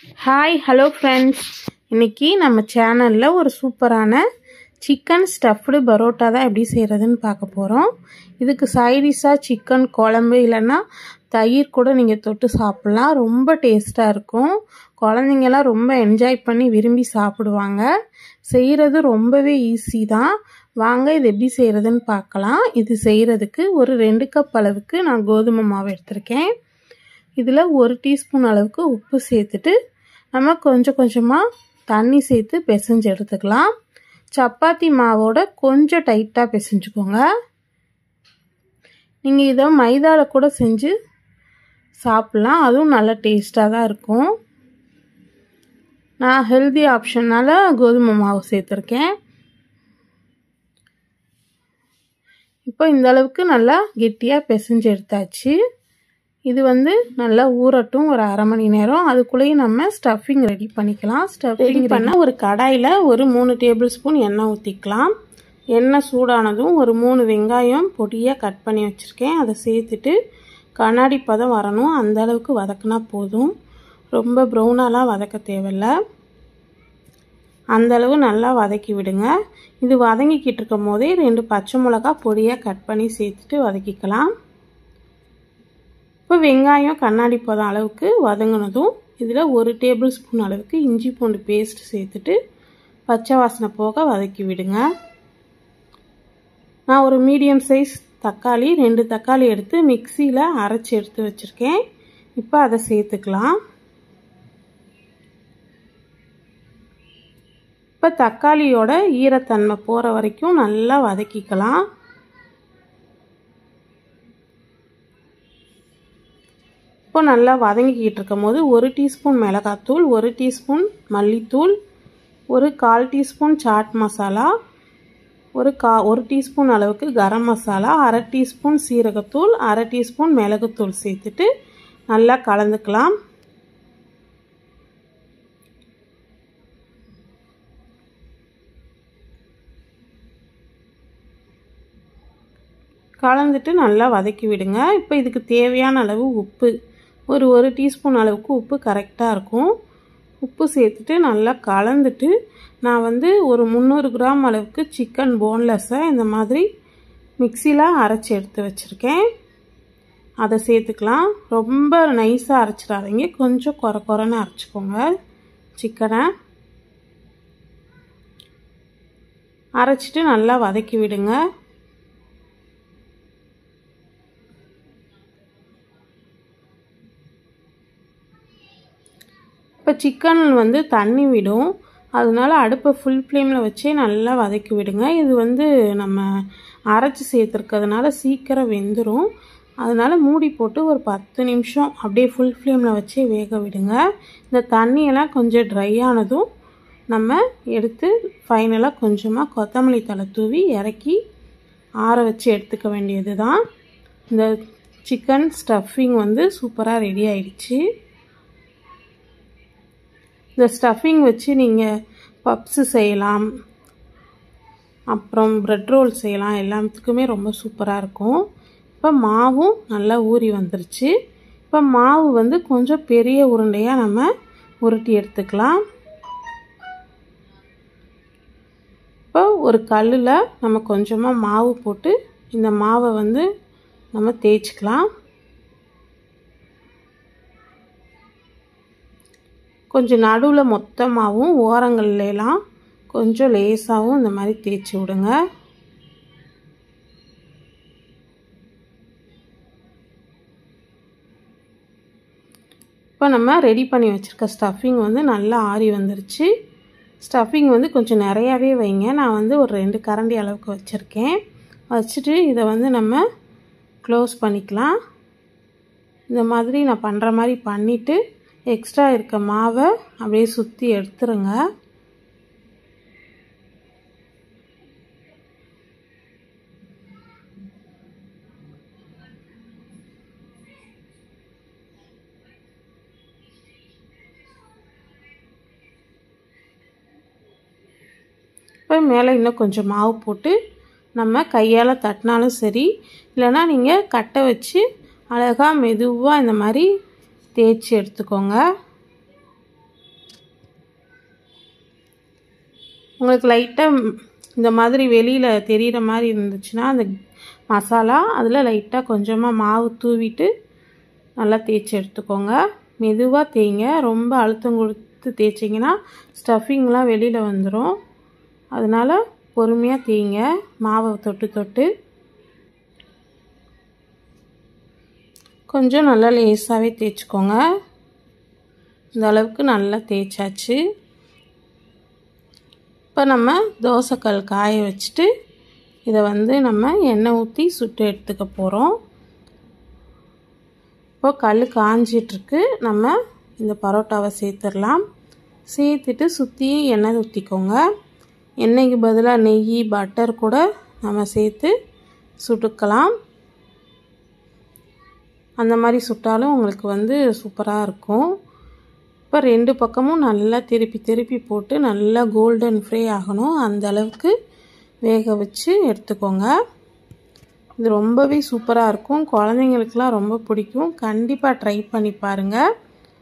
hi hello friends இன்னைக்கு நம்ம சேனலில் ஒரு சூப்பரான சிக்கன் ஸ்டஃப்டு பரோட்டா தான் எப்படி செய்கிறதுன்னு பார்க்க போகிறோம் இதுக்கு சைடிஷாக சிக்கன் குழம்பு இல்லைன்னா தயிர் கூட நீங்கள் தொட்டு சாப்பிட்லாம் ரொம்ப டேஸ்ட்டாக இருக்கும் குழந்தைங்கலாம் ரொம்ப என்ஜாய் பண்ணி விரும்பி சாப்பிடுவாங்க செய்கிறது ரொம்பவே ஈஸி தான் வாங்க இது எப்படி செய்கிறதுன்னு பார்க்கலாம் இது செய்கிறதுக்கு ஒரு ரெண்டு கப் அளவுக்கு நான் கோதுமை மாவு எடுத்திருக்கேன் இதில் ஒரு டீஸ்பூன் அளவுக்கு உப்பு சேர்த்துட்டு நம்ம கொஞ்சம் கொஞ்சமாக தண்ணி சேர்த்து பிசைஞ்சு எடுத்துக்கலாம் சப்பாத்தி மாவோட கொஞ்சம் டைட்டாக பிசைஞ்சுக்கோங்க நீங்கள் இதை மைதாவில் கூட செஞ்சு சாப்பிட்லாம் அதுவும் நல்ல டேஸ்ட்டாக தான் இருக்கும் நான் ஹெல்தி ஆப்ஷனால் கோதுமை மாவு சேர்த்துருக்கேன் இப்போ இந்த அளவுக்கு நல்லா கெட்டியாக பிசைஞ்சு எடுத்தாச்சு இது வந்து நல்லா ஊறட்டும் ஒரு அரை மணி நேரம் அதுக்குள்ளேயும் நம்ம ஸ்டஃபிங் ரெடி பண்ணிக்கலாம் ஸ்டஃபிங் பண்ணால் ஒரு கடாயில் ஒரு மூணு டேபிள் ஸ்பூன் எண்ணெய் ஊற்றிக்கலாம் எண்ணெய் சூடானதும் ஒரு மூணு வெங்காயம் பொடியாக கட் பண்ணி வச்சுருக்கேன் அதை சேர்த்துட்டு கண்ணாடி பதம் வரணும் அந்த அளவுக்கு வதக்குனா போதும் ரொம்ப ப்ரௌனாலாம் வதக்க தேவையில்ல அந்தளவு நல்லா வதக்கி விடுங்க இது வதங்கிக்கிட்டு இருக்கும் போதே ரெண்டு பச்சை மிளகா பொடியாக கட் பண்ணி சேர்த்துட்டு வதக்கிக்கலாம் இப்போ வெங்காயம் கண்ணாடி பதம் அளவுக்கு வதங்கினதும் இதில் ஒரு டேபிள் ஸ்பூன் அளவுக்கு இஞ்சி பூண்டு பேஸ்ட் சேர்த்துட்டு பச்சை வாசனை போக வதக்கி விடுங்க நான் ஒரு மீடியம் சைஸ் தக்காளி ரெண்டு தக்காளி எடுத்து மிக்சியில் அரைச்சி எடுத்து வச்சுருக்கேன் இப்போ அதை சேர்த்துக்கலாம் இப்போ தக்காளியோட ஈரத்தன்மை போகிற வரைக்கும் நல்லா வதக்கிக்கலாம் இப்போ நல்லா வதங்கிக்கிட்டு இருக்கும் போது ஒரு டீஸ்பூன் மிளகாத்தூள் ஒரு டீஸ்பூன் மல்லித்தூள் ஒரு கால் டீஸ்பூன் சாட் மசாலா ஒரு கா ஒரு டீஸ்பூன் அளவுக்கு கரம் மசாலா அரை டீஸ்பூன் சீரகத்தூள் அரை டீஸ்பூன் மிளகுத்தூள் சேர்த்துட்டு நல்லா கலந்துக்கலாம் கலந்துட்டு நல்லா வதக்கி விடுங்க இப்போ இதுக்கு தேவையான அளவு உப்பு ஒரு ஒரு டீஸ்பூன் அளவுக்கு உப்பு கரெக்டாக இருக்கும் உப்பு சேர்த்துட்டு நல்லா கலந்துட்டு நான் வந்து ஒரு முந்நூறு கிராம் அளவுக்கு சிக்கன் போன்லெஸ்ஸை இந்த மாதிரி மிக்சியில் அரைச்சி எடுத்து வச்சுருக்கேன் அதை சேர்த்துக்கலாம் ரொம்ப நைஸாக அரைச்சிடாதீங்க கொஞ்சம் குறை குறைன்னு அரைச்சிக்கோங்க சிக்கனை அரைச்சிட்டு நல்லா வதக்கி விடுங்க இப்போ சிக்கன் வந்து தண்ணி விடும் அதனால அடுப்பை ஃபுல் ஃப்ளேமில் வச்சே நல்லா வதக்கி விடுங்க இது வந்து நம்ம அரைச்சி சேர்த்துருக்கிறதுனால சீக்கிரம் வெந்துடும் அதனால் மூடி போட்டு ஒரு பத்து நிமிஷம் அப்படியே ஃபுல் ஃப்ளேமில் வச்சே வேக விடுங்க இந்த தண்ணியெல்லாம் கொஞ்சம் ட்ரை ஆனதும் நம்ம எடுத்து ஃபைனலாக கொஞ்சமாக கொத்தமல்லி தலை தூவி இறக்கி ஆற வச்சு எடுத்துக்க வேண்டியது தான் இந்த சிக்கன் ஸ்டஃபிங் வந்து சூப்பராக ரெடி ஆயிடுச்சு இந்த ஸ்டஃபிங் வச்சு நீங்கள் பப்ஸு செய்யலாம் அப்புறம் ப்ரெட் ரோல் செய்யலாம் எல்லாத்துக்குமே ரொம்ப சூப்பராக இருக்கும் இப்போ மாவும் நல்லா ஊறி வந்துருச்சு இப்போ மாவு வந்து கொஞ்சம் பெரிய உருண்டையாக நம்ம உருட்டி எடுத்துக்கலாம் இப்போ ஒரு கல்லில் நம்ம கொஞ்சமாக மாவு போட்டு இந்த மாவை வந்து நம்ம தேய்ச்சிக்கலாம் கொஞ்சம் நடுவில் மொத்தமாகவும் ஓரங்கள்லாம் கொஞ்சம் லேசாகவும் இந்த மாதிரி தேய்ச்சி விடுங்க இப்போ நம்ம ரெடி பண்ணி வச்சுருக்க ஸ்டஃபிங் வந்து நல்லா ஆறி வந்துருச்சு ஸ்டஃபிங் வந்து கொஞ்சம் நிறையாவே வைங்க நான் வந்து ஒரு ரெண்டு கரண்டி அளவுக்கு வச்சுருக்கேன் வச்சுட்டு இதை வந்து நம்ம க்ளோஸ் பண்ணிக்கலாம் இந்த மாதிரி நான் பண்ணுற மாதிரி பண்ணிவிட்டு எக்ஸ்ட்ரா இருக்க மாவை அப்படியே சுற்றி எடுத்துருங்க இப்போ மேலே இன்னும் கொஞ்சம் மாவு போட்டு நம்ம கையால் தட்டினாலும் சரி இல்லைனா நீங்கள் கட்டை வச்சு அழகாக மெதுவாக இந்த மாதிரி தேய்ச்சி எடுத்துக்கோங்க உங்களுக்கு லைட்டாக இந்த மாதிரி வெளியில் தெரிகிற மாதிரி இருந்துச்சுன்னா அந்த மசாலா அதில் லைட்டாக கொஞ்சமாக மாவு தூவிட்டு நல்லா தேய்ச்சி எடுத்துக்கோங்க மெதுவாக தேய்ங்க ரொம்ப அழுத்தம் கொடுத்து தேய்ச்சிங்கன்னா ஸ்டஃபிங்லாம் வெளியில் வந்துடும் அதனால் பொறுமையாக தேய்ங்க மாவை தொட்டு தொட்டு கொஞ்சம் நல்லா லேஸாகவே தேய்ச்சிக்கோங்க இந்த அளவுக்கு நல்லா தேய்ச்சாச்சு இப்போ நம்ம தோசைக்கல் காய வச்சுட்டு இதை வந்து நம்ம எண்ணெய் ஊற்றி சுட்டு எடுத்துக்க போகிறோம் இப்போ கல் காஞ்சிட்ருக்கு நம்ம இந்த பரோட்டாவை சேர்த்துடலாம் சேர்த்துட்டு சுற்றி எண்ணெய் ஊற்றிக்கோங்க எண்ணெய்க்கு பதிலாக நெய் பட்டர் கூட நம்ம சேர்த்து சுட்டுக்கலாம் அந்த மாதிரி சுட்டாலும் உங்களுக்கு வந்து சூப்பராக இருக்கும் இப்போ ரெண்டு பக்கமும் நல்லா திருப்பி திருப்பி போட்டு நல்லா கோல்டன் ஃப்ரை ஆகணும் அந்த அளவுக்கு வேக வச்சு எடுத்துக்கோங்க இது ரொம்பவே சூப்பராக இருக்கும் குழந்தைங்களுக்குலாம் ரொம்ப பிடிக்கும் கண்டிப்பாக ட்ரை பண்ணி பாருங்கள்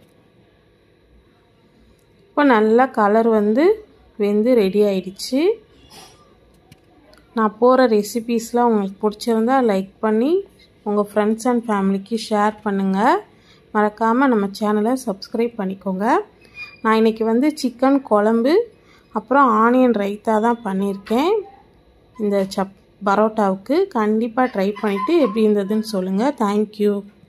இப்போ நல்லா கலர் வந்து வெந்து ரெடி ஆயிடுச்சு நான் போகிற ரெசிபீஸ்லாம் உங்களுக்கு பிடிச்சிருந்தா லைக் பண்ணி உங்கள் ஃப்ரெண்ட்ஸ் அண்ட் ஃபேமிலிக்கு ஷேர் பண்ணுங்கள் மறக்காமல் நம்ம சேனலை சப்ஸ்கிரைப் பண்ணிக்கோங்க நான் இன்றைக்கி வந்து சிக்கன் குழம்பு அப்புறம் ஆனியன் ரைத்தா தான் பண்ணியிருக்கேன் இந்த சப் பரோட்டாவுக்கு கண்டிப்பாக ட்ரை பண்ணிவிட்டு எப்படி இருந்ததுன்னு சொல்லுங்கள் தேங்க்யூ